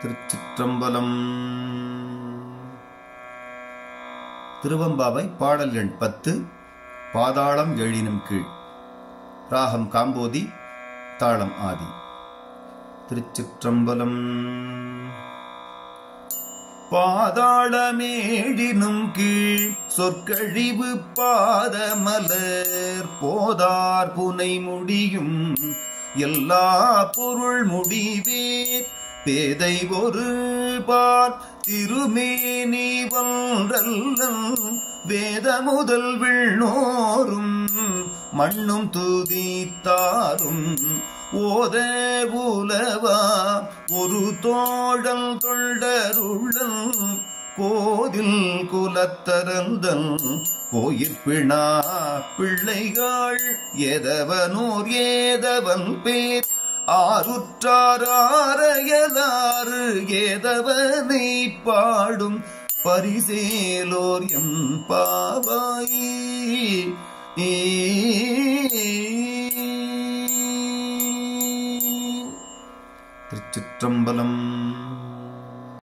திருச்சிற்றம்பலம் திருவம்பாவை பாடல் எண் பத்து பாதாளம் எழினும் கீழ் ராகம் காம்போதி தாளம் ஆதி திருச்சிற்றம்பலம் பாதாளமேழினும் கீழ் சொற்கழிவு பாதமலர் போதார் புனை முடியும் எல்லா பொருள் முடிவே பேதை ஒரு பார் திருமேனி ஒன்றல்லம் வேத முதல் விண்ணோரும் மண்ணும் துதித்தாரும் ஓத உலவா ஒரு தோழல் தொண்டருளல் கோதில் குலத்தரந்தல் கோயிற்பிணா பிள்ளைகள் ஏதவனோர் ஏதவன் பேர் ஆருற்றாரையலாறு ஏதவனை பாடும் பரிசேலோர் எம் பாவாயி திருச்சிற்றம்பலம்